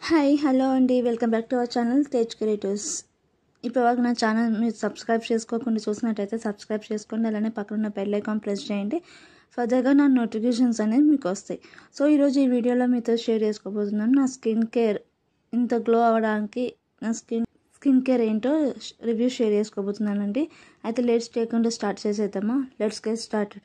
hi hello అండి welcome back to our channel Tej creatives ఇప్పటివరకు నా ఛానల్ మీరు సబ్స్క్రైబ్ చేసుకోకుండా చూసినట్టయితే సబ్స్క్రైబ్ చేసుకోండి అలానే పక్కన ఉన్న బెల్ ఐకాన్ ప్రెస్ చేయండి ఫర్దర్గా నా నోటిఫికేషన్స్ అనేవి మీకు వస్తాయి సో ఈరోజు ఈ వీడియోలో మీతో షేర్ చేసుకోబోతున్నాను నా స్కిన్ కేర్ ఇంత గ్లో అవ్వడానికి నా స్కిన్ స్కిన్ కేర్ ఏంటో రివ్యూ షేర్ చేసుకోబోతున్నానండి అయితే లేట్స్ టేకుండా స్టార్ట్ చేసేద్దామా లెట్స్ గెట్ స్టార్టెడ్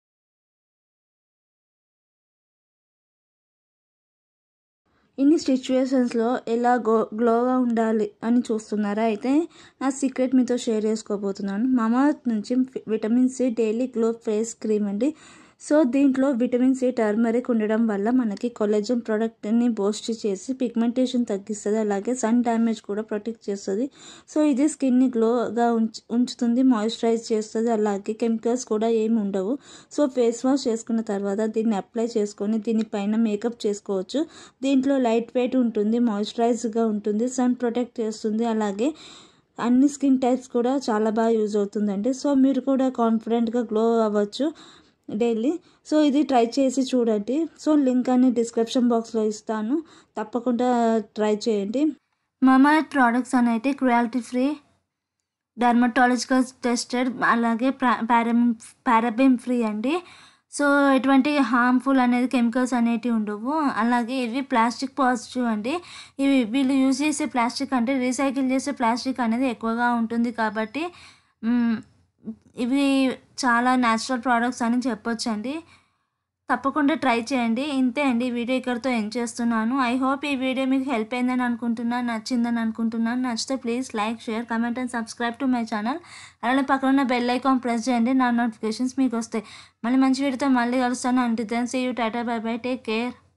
ఇన్ని సిచ్యువేషన్స్లో ఎలా గో గ్లోగా ఉండాలి అని చూస్తున్నారా అయితే నా సీక్రెట్ మీతో షేర్ చేసుకోబోతున్నాను మామాత్ నుంచి vitamin C daily glow face cream అండి సో దీంట్లో విటమిన్ సి టర్మరిక్ ఉండడం వల్ల మనకి కొలెజన్ ప్రోడక్ట్ని బూస్ట్ చేసి పిగ్మెంటేషన్ తగ్గిస్తుంది అలాగే సన్ డ్యామేజ్ కూడా ప్రొటెక్ట్ చేస్తుంది సో ఇది స్కిన్ని గ్లోగా ఉంచు ఉంచుతుంది మాయిశ్చరైజ్ చేస్తుంది అలాగే కెమికల్స్ కూడా ఏమి ఉండవు సో ఫేస్ వాష్ చేసుకున్న తర్వాత దీన్ని అప్లై చేసుకొని దీనిపైన మేకప్ చేసుకోవచ్చు దీంట్లో లైట్ వెయిట్ ఉంటుంది మాయిశ్చరైజ్గా ఉంటుంది సన్ ప్రొటెక్ట్ చేస్తుంది అలాగే అన్ని స్కిన్ టైప్స్ కూడా చాలా బాగా యూజ్ అవుతుందండి సో మీరు కూడా కాన్ఫిడెంట్గా గ్లో అవ్వచ్చు డైలీ సో ఇది ట్రై చేసి చూడండి సో లింక్ అని డిస్క్రిప్షన్ బాక్స్లో ఇస్తాను తప్పకుండా ట్రై చేయండి మమా ప్రోడక్ట్స్ అనేవి క్రుయాలిటీ ఫ్రీ డర్మటాలజికల్ టెస్టెడ్ అలాగే పారాబిన్ పారాబిన్ ఫ్రీ అండి సో ఎటువంటి హార్మ్ఫుల్ అనేది కెమికల్స్ అనేటివి ఉండవు అలాగే ఇవి ప్లాస్టిక్ పాజిటివ్ అండి ఇవి వీళ్ళు యూజ్ చేసే ప్లాస్టిక్ అంటే రీసైకిల్ చేసే ప్లాస్టిక్ అనేది ఎక్కువగా ఉంటుంది కాబట్టి ఇవి చాలా న్యాచురల్ ప్రోడక్ట్స్ అని చెప్పొచ్చండి తప్పకుండా ట్రై చేయండి ఇంతే అండి ఈ వీడియో ఇక్కడితో ఎండ్ చేస్తున్నాను ఐ హోప్ ఈ వీడియో మీకు హెల్ప్ అయిందని అనుకుంటున్నాను నచ్చిందని అనుకుంటున్నాను నచ్చితే please like share comment and subscribe to my channel అలానే పక్కన ఉన్న బెల్ ఐకాన్ ప్రెస్ చేయండి నా నోటిఫికేషన్స్ మీకు వస్తాయి మళ్ళీ మంచి వీడియోతో మళ్ళీ కలుస్తాను అంటే then see you tata bye bye take care